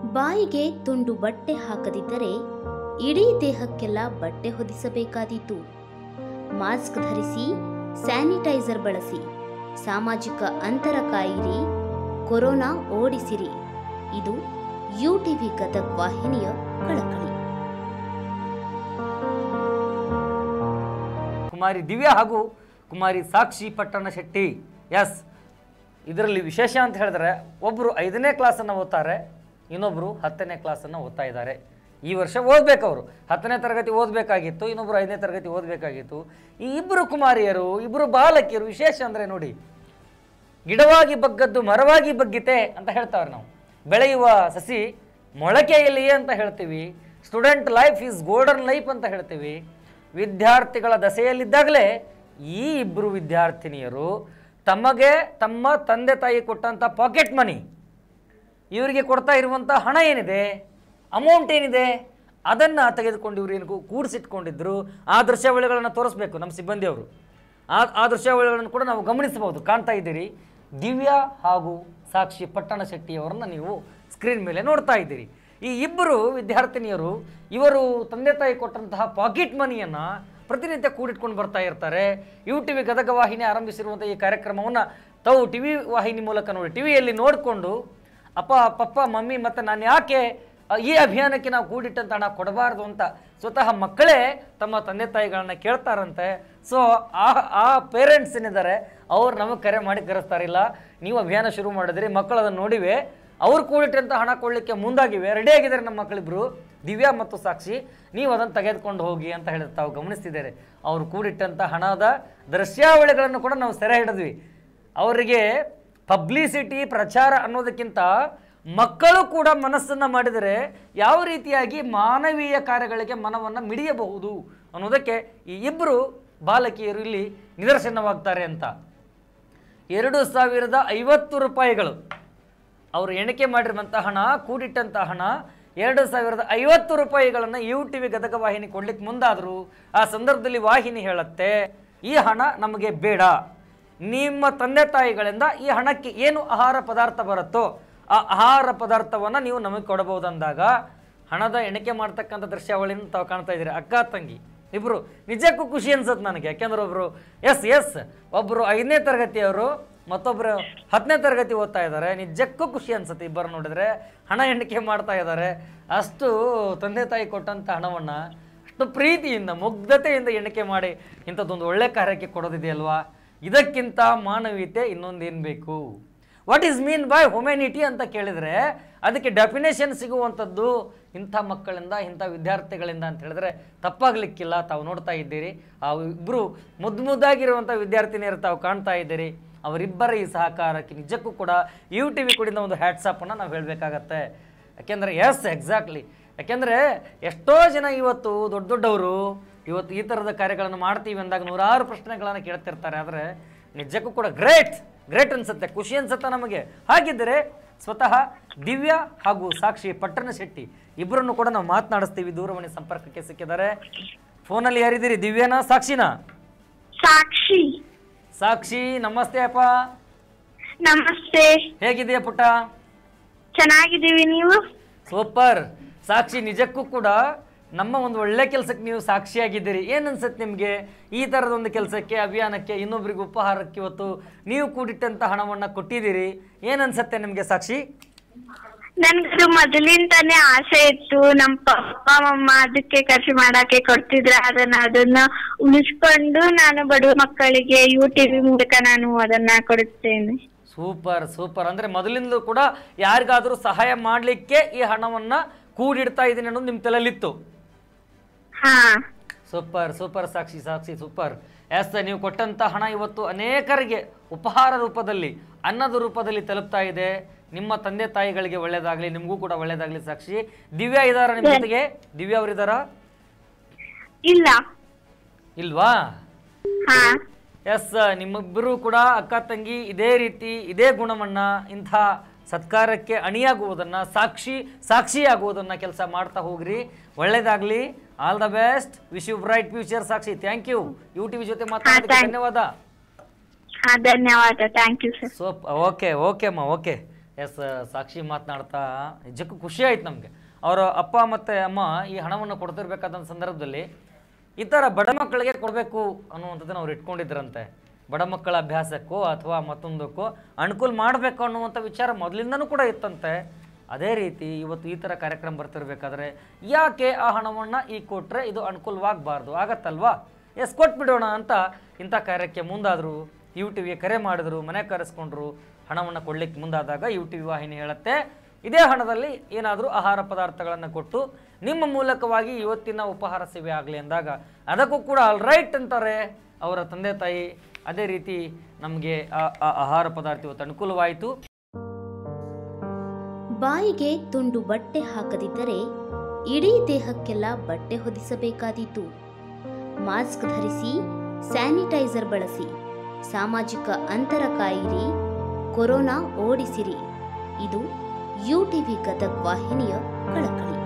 ಬಾಯಿಗೆ ತುಂಡು ಬಟ್ಟೆ ಹಾಕದಿದ್ದರೆ ಇಡೀ ದೇಹಕ್ಕೆಲ್ಲ ಬಟ್ಟೆ ಹೊದಿಸಬೇಕಾದೀತು ಮಾಸ್ಕ್ ಧರಿಸಿ ಸ್ಯಾನಿಟೈಸರ್ ಬಳಸಿ ಸಾಮಾಜಿಕ ಅಂತರ ಕಾಯಿರಿ ಕೊರೋನಾ ಓಡಿಸಿರಿ ಇದು ಯು ಟಿವಿ ಗದಗ್ ವಾಹಿನಿಯ ಕಳಕಳಿ ಕುಮಾರಿ ದಿವ್ಯಾ ಹಾಗೂ ಕುಮಾರಿ ಸಾಕ್ಷಿ ಪಟ್ಟಣ ಶೆಟ್ಟಿ ಎಸ್ ಇದರಲ್ಲಿ ವಿಶೇಷ ಅಂತ ಹೇಳಿದ್ರೆ ಒಬ್ಬರು ಐದನೇ ಕ್ಲಾಸನ್ನು ಓದ್ತಾರೆ ಇನ್ನೊಬ್ಬರು ಹತ್ತನೇ ಕ್ಲಾಸನ್ನು ಓದ್ತಾ ಇದ್ದಾರೆ ಈ ವರ್ಷ ಓದಬೇಕು ಅವರು ಹತ್ತನೇ ತರಗತಿ ಓದಬೇಕಾಗಿತ್ತು ಇನ್ನೊಬ್ಬರು ಐದನೇ ತರಗತಿ ಓದಬೇಕಾಗಿತ್ತು ಈ ಇಬ್ಬರು ಕುಮಾರಿಯರು ಇಬ್ಬರು ಬಾಲಕಿಯರು ವಿಶೇಷ ಅಂದರೆ ನೋಡಿ ಗಿಡವಾಗಿ ಬಗ್ಗದ್ದು ಮರವಾಗಿ ಬಗ್ಗಿತೆ ಅಂತ ಹೇಳ್ತಾವ್ರೆ ನಾವು ಬೆಳೆಯುವ ಸಸಿ ಮೊಳಕೆಯಲ್ಲಿಯೇ ಅಂತ ಹೇಳ್ತೀವಿ student life is golden life ಅಂತ ಹೇಳ್ತೀವಿ ವಿದ್ಯಾರ್ಥಿಗಳ ದಸೆಯಲ್ಲಿದ್ದಾಗಲೇ ಈ ಇಬ್ಬರು ವಿದ್ಯಾರ್ಥಿನಿಯರು ತಮಗೆ ತಮ್ಮ ತಂದೆ ತಾಯಿ ಕೊಟ್ಟಂಥ ಪಾಕೆಟ್ ಮನಿ ಇವರಿಗೆ ಕೊಡ್ತಾ ಇರುವಂಥ ಹಣ ಏನಿದೆ ಅಮೌಂಟ್ ಏನಿದೆ ಅದನ್ನು ತೆಗೆದುಕೊಂಡು ಇವರು ಏನು ಕೂಡಿಸಿಟ್ಕೊಂಡಿದ್ರು ಆ ದೃಶ್ಯಾವಳಿಗಳನ್ನು ತೋರಿಸ್ಬೇಕು ನಮ್ಮ ಸಿಬ್ಬಂದಿಯವರು ಆ ಆ ದೃಶ್ಯಾವಳಿಗಳನ್ನು ಕೂಡ ನಾವು ಗಮನಿಸಬಹುದು ಕಾಣ್ತಾ ಇದ್ದೀರಿ ದಿವ್ಯಾ ಹಾಗೂ ಸಾಕ್ಷಿ ಪಟ್ಟಣ ಶೆಟ್ಟಿಯವರನ್ನು ನೀವು ಸ್ಕ್ರೀನ್ ಮೇಲೆ ನೋಡ್ತಾ ಇದ್ದೀರಿ ಈ ಇಬ್ಬರು ವಿದ್ಯಾರ್ಥಿನಿಯರು ಇವರು ತಂದೆ ತಾಯಿ ಕೊಟ್ಟಂತಹ ಪಾಕೆಟ್ ಮನಿಯನ್ನು ಪ್ರತಿನಿತ್ಯ ಕೂಡಿಟ್ಕೊಂಡು ಬರ್ತಾ ಇರ್ತಾರೆ ಯು ಟಿ ವಿ ಗದಗ ವಾಹಿನಿ ಆರಂಭಿಸಿರುವಂಥ ಈ ಕಾರ್ಯಕ್ರಮವನ್ನು ತಾವು ಟಿ ವಿ ವಾಹಿನಿ ಮೂಲಕ ನೋಡಿ ಟಿ ವಿಯಲ್ಲಿ ನೋಡಿಕೊಂಡು ಅಪ್ಪ ಪಪ್ಪ ಮಮ್ಮಿ ಮತ್ತು ನಾನು ಯಾಕೆ ಆ, ಈ ಅಭಿಯಾನಕ್ಕೆ ನಾವು ಕೂಡಿಟ್ಟಂತ ಹಣ ಕೊಡಬಾರ್ದು ಅಂತ ಸ್ವತಃ ಮಕ್ಕಳೇ ತಮ್ಮ ತಂದೆ ತಾಯಿಗಳನ್ನ ಕೇಳ್ತಾರಂತೆ ಸೊ ಆ ಆ ಪೇರೆಂಟ್ಸ್ ಏನಿದ್ದಾರೆ ಅವ್ರು ನಮಗೆ ಕರೆ ಮಾಡಿ ಕರೆಸ್ತಾರಿಲ್ಲ ನೀವು ಅಭಿಯಾನ ಶುರು ಮಾಡಿದ್ರಿ ಮಕ್ಕಳು ಅದನ್ನು ನೋಡಿವೆ ಅವ್ರು ಕೂಡಿಟ್ಟಂತ ಹಣ ಕೊಡಲಿಕ್ಕೆ ಮುಂದಾಗಿವೆ ರೆಡಿಯಾಗಿದ್ದಾರೆ ನಮ್ಮ ಮಕ್ಕಳಿಬ್ರು ದಿವ್ಯಾ ಮತ್ತು ಸಾಕ್ಷಿ ನೀವು ಅದನ್ನು ತೆಗೆದುಕೊಂಡು ಹೋಗಿ ಅಂತ ಹೇಳಿದ್ರೆ ತಾವು ಗಮನಿಸ್ತಿದ್ದಾರೆ ಅವರು ಕೂಡಿಟ್ಟಂಥ ಹಣದ ದೃಶ್ಯಾವಳಿಗಳನ್ನು ಕೂಡ ನಾವು ಸೆರೆ ಹಿಡಿದ್ವಿ ಅವರಿಗೆ ಪಬ್ಲಿಸಿಟಿ ಪ್ರಚಾರ ಅನ್ನೋದಕ್ಕಿಂತ ಮಕ್ಕಳು ಕೂಡ ಮನಸ್ಸನ್ನು ಮಾಡಿದರೆ ಯಾವ ರೀತಿಯಾಗಿ ಮಾನವೀಯ ಕಾರ್ಯಗಳಿಗೆ ಮನವನ್ನು ಮಿಡಿಯಬಹುದು ಅನ್ನೋದಕ್ಕೆ ಈ ಇಬ್ಬರು ಬಾಲಕಿಯರು ಇಲ್ಲಿ ನಿದರ್ಶನವಾಗ್ತಾರೆ ಅಂತ ಎರಡು ಸಾವಿರದ ಐವತ್ತು ರೂಪಾಯಿಗಳು ಅವರು ಎಣಿಕೆ ಮಾಡಿರುವಂಥ ಹಣ ಕೂಡಿಟ್ಟಂಥ ಹಣ ಎರಡು ಸಾವಿರದ ಐವತ್ತು ರೂಪಾಯಿಗಳನ್ನು ಯು ಟಿ ವಿ ಗದಗ ವಾಹಿನಿ ಕೊಡ್ಲಿಕ್ಕೆ ಮುಂದಾದರು ಆ ಸಂದರ್ಭದಲ್ಲಿ ವಾಹಿನಿ ಹೇಳುತ್ತೆ ಈ ಹಣ ನಮಗೆ ಬೇಡ ನಿಮ್ಮ ತಂದೆ ತಾಯಿಗಳಿಂದ ಈ ಹಣಕ್ಕೆ ಏನು ಆಹಾರ ಪದಾರ್ಥ ಬರುತ್ತೋ ಆ ಆಹಾರ ಪದಾರ್ಥವನ್ನು ನೀವು ನಮಗೆ ಕೊಡಬಹುದಂದಾಗ ಹಣದ ಎಣಿಕೆ ಮಾಡ್ತಕ್ಕಂಥ ದೃಶ್ಯಾವಳಿನ ತಾವು ಕಾಣ್ತಾ ಇದ್ದೀರಿ ಅಕ್ಕ ತಂಗಿ ಇಬ್ಬರು ನಿಜಕ್ಕೂ ಖುಷಿ ಅನ್ಸುತ್ತೆ ನನಗೆ ಯಾಕೆಂದ್ರೆ ಒಬ್ಬರು ಎಸ್ ಎಸ್ ಒಬ್ಬರು ಐದನೇ ತರಗತಿಯವರು ಮತ್ತೊಬ್ಬರು ಹತ್ತನೇ ತರಗತಿ ಓದ್ತಾ ಇದ್ದಾರೆ ನಿಜಕ್ಕೂ ಖುಷಿ ಅನ್ಸುತ್ತೆ ಇಬ್ಬರು ನೋಡಿದ್ರೆ ಹಣ ಎಣಿಕೆ ಮಾಡ್ತಾ ಇದ್ದಾರೆ ಅಷ್ಟು ತಂದೆ ತಾಯಿ ಕೊಟ್ಟಂಥ ಹಣವನ್ನು ಅಷ್ಟು ಪ್ರೀತಿಯಿಂದ ಮುಗ್ಧತೆಯಿಂದ ಎಣಿಕೆ ಮಾಡಿ ಇಂಥದ್ದೊಂದು ಒಳ್ಳೆ ಕಾರ್ಯಕ್ಕೆ ಕೊಡೋದಿದೆಯಲ್ವಾ ಇದಕ್ಕಿಂತ ಮಾನವೀಯತೆ ಇನ್ನೊಂದೇನು ಬೇಕು what is mean by humanity ಅಂತ ಕೇಳಿದರೆ ಅದಕ್ಕೆ ಡೆಫಿನೇಷನ್ ಸಿಗುವಂಥದ್ದು ಇಂಥ ಮಕ್ಕಳಿಂದ ಇಂಥ ವಿದ್ಯಾರ್ಥಿಗಳಿಂದ ಅಂತ ಹೇಳಿದ್ರೆ ತಪ್ಪಾಗಲಿಕ್ಕಿಲ್ಲ ತಾವು ನೋಡ್ತಾ ಇದ್ದೀರಿ ಆ ಇಬ್ಬರು ಮುದ್ದು ಮುದ್ದಾಗಿರುವಂಥ ವಿದ್ಯಾರ್ಥಿನಿಯರು ತಾವು ಕಾಣ್ತಾ ಇದ್ದೀರಿ ಅವರಿಬ್ಬರ ಈ ಸಹಕಾರಕ್ಕೆ ನಿಜಕ್ಕೂ ಕೂಡ ಯು ಟಿ ವಿ ಕೂಡಿನ ಒಂದು ಹ್ಯಾಟ್ಸಪ್ಪನ್ನು ನಾವು ಹೇಳಬೇಕಾಗತ್ತೆ ಯಾಕೆಂದರೆ ಎಸ್ ಎಕ್ಸಾಕ್ಟ್ಲಿ ಯಾಕೆಂದರೆ ಎಷ್ಟೋ ಜನ ಇವತ್ತು ದೊಡ್ಡ ದೊಡ್ಡವರು ಇವತ್ತು ಈ ಥರದ ಕಾರ್ಯಗಳನ್ನು ಮಾಡ್ತೀವಿ ಅಂದಾಗ ನೂರಾರು ಪ್ರಶ್ನೆಗಳನ್ನು ಕೇಳ್ತಿರ್ತಾರೆ ಆದರೆ ನಿಜಕ್ಕೂ ಕೂಡ ಗ್ರೇಟ್ ಗ್ರೇಟ್ ಅನ್ಸುತ್ತೆ ಖುಷಿ ಅನ್ಸುತ್ತೆ ನಮಗೆ ಹಾಗಿದ್ದರೆ ಸ್ವತಃ ದಿವ್ಯಾ ಹಾಗೂ ಸಾಕ್ಷಿ ಪಟ್ಟಣ ಶೆಟ್ಟಿ ಇಬ್ಬರನ್ನು ಕೂಡ ನಾವು ಮಾತನಾಡಿಸ್ತೀವಿ ದೂರವಾಣಿ ಸಂಪರ್ಕಕ್ಕೆ ಸಿಕ್ಕಿದ್ದಾರೆ ಫೋನಲ್ಲಿ ಯಾರಿದ್ದೀರಿ ದಿವ್ಯಾನಾ ಸಾಕ್ಷಿನಾ ಸಾಕ್ಷಿ ಸಾಕ್ಷಿ ನಮಸ್ತೆ ಅಪ್ಪ ನಮಸ್ತೆ ಹೇಗಿದೆಯಾ ಪುಟ್ಟ ಚೆನ್ನಾಗಿದ್ದೀವಿ ನೀವು ಸೂಪರ್ ಸಾಕ್ಷಿ ನಿಜಕ್ಕೂ ಕೂಡ ನಮ್ಮ ಒಂದು ಒಳ್ಳೆ ಕೆಲಸಕ್ಕೆ ನೀವು ಸಾಕ್ಷಿಯಾಗಿದ್ದೀರಿ ಏನು ಅನ್ಸುತ್ತೆ ನಿಮಗೆ ಈ ಥರದ ಒಂದು ಕೆಲಸಕ್ಕೆ ಅಭಿಯಾನಕ್ಕೆ ಇನ್ನೊಬ್ರಿಗೆ ಉಪಹಾರಕ್ಕೆ ಇವತ್ತು ನೀವು ಕೂಡಿಟ್ಟಂಥ ಹಣವನ್ನು ಕೊಟ್ಟಿದ್ದೀರಿ ಏನು ಅನ್ಸುತ್ತೆ ನಿಮಗೆ ಸಾಕ್ಷಿ ನನ್ಗದು ಮೊದಲಿಂದಾನೇ ಆಸೆ ಇತ್ತು ನಮ್ ಪಪ್ಪ ಮಮ್ಮ ಅದಕ್ಕೆ ಖರ್ಚು ಮಾಡಕ್ಕೆ ಕೊಡ್ತಿದ್ರೆ ಅದನ್ನ ಅದನ್ನ ಉಳಿಸ್ಕೊಂಡು ನಾನು ಬಡವ ಮಕ್ಕಳಿಗೆ ಯು ಟಿವಿ ಮೂಲಕ ನಾನು ಅದನ್ನ ಕೊಡುತ್ತೇನೆ ಸೂಪರ್ ಸೂಪರ್ ಅಂದರೆ ಮೊದಲಿಂದಲೂ ಕೂಡ ಯಾರಿಗಾದರೂ ಸಹಾಯ ಮಾಡಲಿಕ್ಕೆ ಈ ಹಣವನ್ನು ಕೂಡಿಡ್ತಾ ಇದ್ದೀನಿ ಅನ್ನೋದು ನಿಮ್ಮ ತಲೆಯಲ್ಲಿತ್ತು ಹಾ super super Sakshi Sakshi super yes ನೀವು ಕೊಟ್ಟಂಥ ಹಣ ಇವತ್ತು ಅನೇಕರಿಗೆ ಉಪಹಾರ ರೂಪದಲ್ಲಿ ಅನ್ನದ ರೂಪದಲ್ಲಿ ತಲುಪ್ತಾ ಇದೆ ನಿಮ್ಮ ತಂದೆ ತಾಯಿಗಳಿಗೆ ಒಳ್ಳೇದಾಗಲಿ ನಿಮಗೂ ಕೂಡ ಒಳ್ಳೇದಾಗಲಿ ಸಾಕ್ಷಿ ದಿವ್ಯಾ ಇದ್ದಾರಾ ನಿಮ್ಮ ಜೊತೆಗೆ ದಿವ್ಯಾ ಅವರಿದ್ದಾರಾ ಇಲ್ಲ ಇಲ್ವಾ ಹಾ ಎಸ್ ನಿಮ್ಮಿಬ್ಬರು ಕೂಡ ಅಕ್ಕ ತಂಗಿ ಇದೇ ರೀತಿ ಇದೇ ಗುಣವನ್ನ ಇಂಥ ಸತ್ಕಾರಕ್ಕೆ ಅಣಿಯಾಗುವುದನ್ನ ಸಾಕ್ಷಿ ಸಾಕ್ಷಿಯಾಗುವುದನ್ನ ಕೆಲಸ ಮಾಡ್ತಾ ಹೋಗ್ರಿ ಒಳ್ಳೇದಾಗ್ಲಿ all the best wish you bright future Sakshi thank you U T V ಜೊತೆ ಮಾತಾಡೋದಕ್ಕೆ thank- ಧನ್ಯವಾದ ಹಾ ಧನ್ಯವಾದ thank you sir so okay okay ಅಮ್ಮ ಓಕೆ ಎಸ್ ಸಾಕ್ಷಿ ಮಾತನಾಡ್ತಾ ನಿಜಕ್ಕೂ ಖುಷಿ ಆಯ್ತು ನಮಗೆ ಅವರ ಅಪ್ಪ ಮತ್ತು ಅಮ್ಮ ಈ ಹಣವನ್ನು ಕೊಡ್ತಿರ್ಬೇಕಾದಂಥ ಸಂದರ್ಭದಲ್ಲಿ ಈ ಥರ ಬಡ ಮಕ್ಕಳಿಗೆ ಕೊಡಬೇಕು ಅನ್ನುವಂಥದ್ದನ್ನು ಅವ್ರು ಇಟ್ಕೊಂಡಿದ್ರಂತೆ ಬಡ ಮಕ್ಕಳ ಅಭ್ಯಾಸಕ್ಕೋ ಅಥವಾ ಮತ್ತೊಂದಕ್ಕೋ ಅನುಕೂಲ ಮಾಡಬೇಕು ಅನ್ನುವಂಥ ವಿಚಾರ ಮೊದಲಿಂದನೂ ಕೂಡ ಇತ್ತಂತೆ ಅದೇ ರೀತಿ ಇವತ್ತು ಈ ಥರ ಕಾರ್ಯಕ್ರಮ ಬರ್ತಿರ್ಬೇಕಾದ್ರೆ ಯಾಕೆ ಆ ಹಣವನ್ನು ಈಗ ಕೊಟ್ಟರೆ ಇದು ಅನುಕೂಲವಾಗಬಾರ್ದು ಆಗತ್ತಲ್ವಾ ಎಸ್ ಕೊಟ್ಬಿಡೋಣ ಅಂತ ಇಂಥ ಕಾರ್ಯಕ್ಕೆ ಮುಂದಾದರು ಯು ಟಿ ವಿಗೆ ಕರೆ ಮಾಡಿದ್ರು ಮನೆ ಕರೆಸ್ಕೊಂಡ್ರು ಹಣವನ್ನು ಕೊಡ್ಲಿಕ್ಕೆ ಮುಂದಾದಾಗ ಯು ಟಿ ವಿ ವಾಹಿನಿ ಹೇಳುತ್ತೆ ಇದೇ ಹಣದಲ್ಲಿ ಏನಾದರೂ ಆಹಾರ ಪದಾರ್ಥಗಳನ್ನು ಕೊಟ್ಟು ನಿಮ್ಮ ಮೂಲಕವಾಗಿ ಇವತ್ತಿನ ಉಪಹಾರ ಸೇವೆ ಆಗಲಿ ಅಂದಾಗ ಅದಕ್ಕೂ ಕೂಡ ಆಲ್ ರೈಟ್ ಅಂತಾರೆ ಅವರ ತಂದೆ ತಾಯಿ ಅದೇ ರೀತಿ ನಮಗೆ ಆ ಆ ಆಹಾರ ಪದಾರ್ಥ ಇವತ್ತು ಅನುಕೂಲವಾಯಿತು ಬಾಯಿಗೆ ತುಂಡು ಬಟ್ಟೆ ಹಾಕದಿದ್ದರೆ ಇಡೀ ದೇಹಕ್ಕೆಲ್ಲ ಬಟ್ಟೆ ಹೊದಿಸಬೇಕಾದೀತು ಮಾಸ್ಕ್ ಧರಿಸಿ ಸ್ಯಾನಿಟೈಸರ್ ಬಳಸಿ ಸಾಮಾಜಿಕ ಅಂತರ ಕಾಯಿರಿ ಕೊರೋನಾ ಓಡಿಸಿರಿ ಇದು ಯು ಟಿವಿ ಗದಗ್ ವಾಹಿನಿಯ ಕಳಕಳಿ